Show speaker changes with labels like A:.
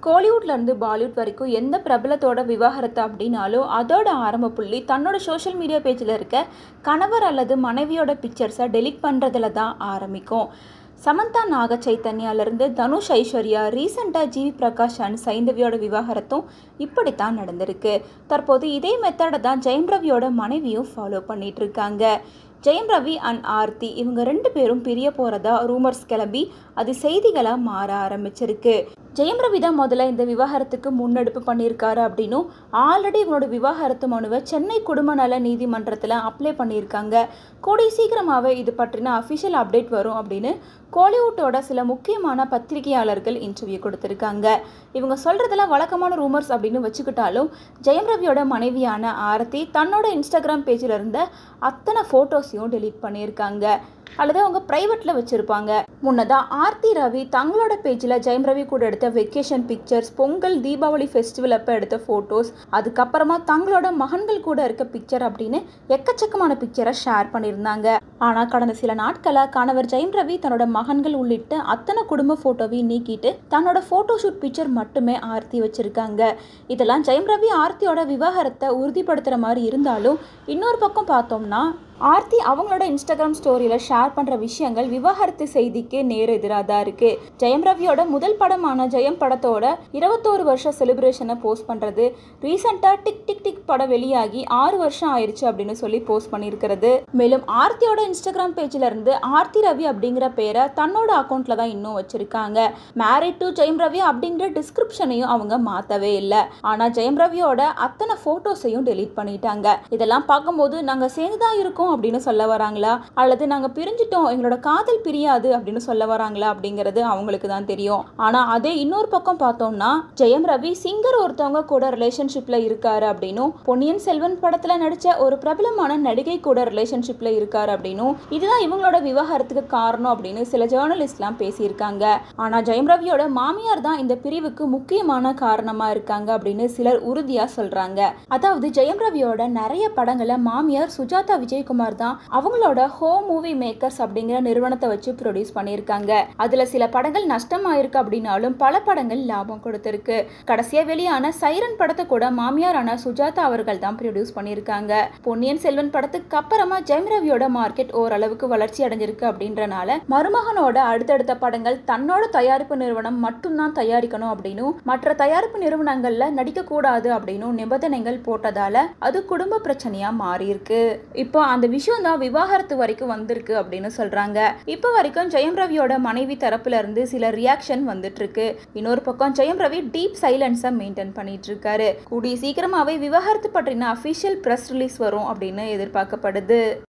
A: கோலிவுட்ல இருந்து பாலிவுட் வரைக்கும் எந்த பிரபலத்தோட விவாகரத்து அப்படின்னாலும் அதோட ஆரம்ப புள்ளி தன்னோட சோஷியல் மீடியா பேஜில் இருக்க கணவர் அல்லது மனைவியோட பிக்சர்ஸை டெலீட் பண்ணுறதுல தான் ஆரம்பிக்கும் சமந்தா நாக சைத்தன்யாலேருந்து தனுஷ் ஐஸ்வர்யா ரீசெண்டாக ஜிவி பிரகாஷ் அண்ட் சைந்தவியோட விவாகரத்தும் இப்படித்தான் நடந்திருக்கு தற்போது இதே மெத்தடை தான் ஜெயம் ரவியோட மனைவியும் ஃபாலோ பண்ணிட்டு இருக்காங்க ஜெயம் ரவி அண்ட் ஆர்த்தி இவங்க ரெண்டு பேரும் பிரிய போகிறதா ரூமர்ஸ் கிளம்பி அது செய்திகளாக மாற ஆரம்பிச்சிருக்கு ஜெயம் ரவி தான் முதல்ல இந்த விவாகரத்துக்கு முன்னெடுப்பு பண்ணியிருக்காரு அப்படின்னும் ஆல்ரெடி இவங்களோட விவாகரத்து மனுவை சென்னை குடும்ப நல நீதிமன்றத்தில் அப்ளை பண்ணியிருக்காங்க கூடிய சீக்கிரமாகவே இது பற்றின அஃபிஷியல் அப்டேட் வரும் அப்படின்னு கோலிவுட்டோட சில முக்கியமான பத்திரிகையாளர்கள் இன்டர்வியூ கொடுத்துருக்காங்க இவங்க சொல்கிறதெல்லாம் வழக்கமான ரூமர்ஸ் அப்படின்னு வச்சுக்கிட்டாலும் ஜெயம் ரவியோட மனைவியான ஆரத்தி தன்னோட இன்ஸ்டாகிராம் பேஜில் இருந்த அத்தனை ஃபோட்டோஸையும் டெலீட் பண்ணியிருக்காங்க அல்லது அவங்க ப்ரைவேட்டில் வச்சுருப்பாங்க முன்னதாக ஆர்த்தி ரவி தங்களோட பேஜில் ஜெயம் ரவி கூட எடுத்த vacation pictures Pongal Deepavali festival அப்போ எடுத்த ஃபோட்டோஸ் அதுக்கப்புறமா தங்களோட மகன்கள் கூட இருக்க பிக்சர் அப்படின்னு எக்கச்சக்கமான பிக்சரை ஷேர் பண்ணியிருந்தாங்க ஆனால் கடந்த சில நாட்களாக கணவர் ஜெயம் ரவி தன்னோட மகன்கள் உள்ளிட்ட அத்தனை குடும்ப ஃபோட்டோவையும் நீக்கிட்டு தன்னோட ஃபோட்டோ ஷூட் பிக்சர் மட்டுமே ஆர்த்தி வச்சுருக்காங்க இதெல்லாம் ஜெயம் ரவி ஆர்த்தியோட விவாகரத்தை உறுதிப்படுத்துகிற மாதிரி இருந்தாலும் இன்னொரு பக்கம் பார்த்தோம்னா ஆர்த்தி அவங்களோட இன்ஸ்டாகிராம் ஸ்டோரியில் ஷேர் பண்ணுற விஷயங்கள் விவாகரத்து செய்திக்கு நேர் எதிராக தான் இருக்குது ஜெயம் ரவியோட முதல் படமான ஜெயம் படத்தோட இருபத்தோரு வருஷம் செலிப்ரேஷனை போஸ்ட் பண்ணுறது ரீசெண்டாக டிக் டிக் டிக் படம் வெளியாகி ஆறு வருஷம் ஆயிடுச்சு அப்படின்னு சொல்லி போஸ்ட் பண்ணியிருக்கிறது மேலும் ஆர்த்தியோட இன்ஸ்டாகிராம் பேஜில் இருந்து ஆர்த்தி ரவி அப்படிங்கிற பேரை தன்னோட அக்கௌண்ட்டில் தான் இன்னும் வச்சுருக்காங்க மேரிட் டு ஜெயம் ரவி அப்படிங்கிற டிஸ்கிரிப்ஷனையும் அவங்க மாற்றவே இல்லை ஆனால் ஜெயம் ரவியோட அத்தனை ஃபோட்டோஸையும் டெலீட் பண்ணிட்டாங்க இதெல்லாம் பார்க்கும்போது நாங்கள் சேர்ந்து தான் இருக்கோம் அப்படின்னு சொல்ல வராங்களா அல்லது நாங்கள் பிரிஞ்சிட்டோம் எங்களோட காதல் பிரியாது அப்படின்னு சொல்ல வராங்களா அப்படிங்கிறது அவங்களுக்கு தான் தெரியும் ஆனால் அதே இன்னொரு பக்கம் பார்த்தோம்னா ஜெயம் ரவி சிங்கர் ஒருத்தவங்க கூட ரிலேஷன்ஷிப்பில் இருக்காரு அப்படின்னும் பொன்னியின் செல்வன் படத்தில் நடித்த ஒரு பிரபலமான நடிகை கூட ரிலேஷன்ஷிப்பில் இருக்காரு அப்படின்னும் இதுதான் இவங்களோட விவாகரத்துக்கு காரணம் அப்படின்னு சில ஜேர்னலிஸ்ட்லாம் பேசியிருக்காங்க ஆனால் ஜெயம் ரவியோட மாமியார் தான் இந்த பிரிவுக்கு முக்கியமான காரணமாக இருக்காங்க அப்படின்னு சிலர் உறுதியாக சொல்கிறாங்க அதாவது ஜெயம் ரவியோட நிறைய படங்களை மாமியார் சுஜாதா விஜயகுமார் தான் அவங்களோட ஹோம் மூவி மேக்கர்ஸ் அப்படிங்கிற நிறுவனத்தை வச்சு ப்ரொடியூஸ் பண்ணியிருக்காங்க அதில் சில படங்கள் நஷ்டமாயிருக்கு அப்படின்னாலும் பல படங்கள் லாபம் கொடுத்துருக்கு கடைசியாக வெளியான சைரன் படத்தை கூட மாமியாரான சுஜாதா அவர்கள் தான் ப்ரொடியூஸ் பண்ணியிருக்காங்க பொன்னியின் செல்வன் படத்துக்கு அப்புறமா ஜெயம் ரவியோட மார்க்கெட் ஓரளவுக்கு வளர்ச்சி அடைஞ்சிருக்கு அப்படின்றனால மருமகனோட அடுத்தடுத்த படங்கள் தன்னோட தயாரிப்பு நிறுவனம் மட்டும்தான் தயாரிக்கணும் அப்படின்னும் மற்ற தயாரிப்பு நிறுவனங்கள்ல நடிக்கக்கூடாது அப்படின்னும் நிபந்தனைகள் போட்டதால அது குடும்ப பிரச்சனையா மாறி இருக்கு இப்போ அந்த விஷயம் தான் விவாகரத்து வரைக்கும் வந்திருக்கு அப்படின்னு சொல்றாங்க இப்போ வரைக்கும் ஜெயம் ரவியோட மனைவி தரப்புல இருந்து சில ரியாக்ஷன் வந்துட்டு இருக்கு இன்னொரு பக்கம் ஜெயம் ரவி டீப் சைலன்ஸை மெயின்டைன் பண்ணிட்டு இருக்காரு கூடிய சீக்கிரமாவே விவாகரத்து பற்றின அஃபிஷியல் ப்ரெஸ் ரிலீஸ் வரும் அப்படின்னு எதிர்பார்க்கப்படுது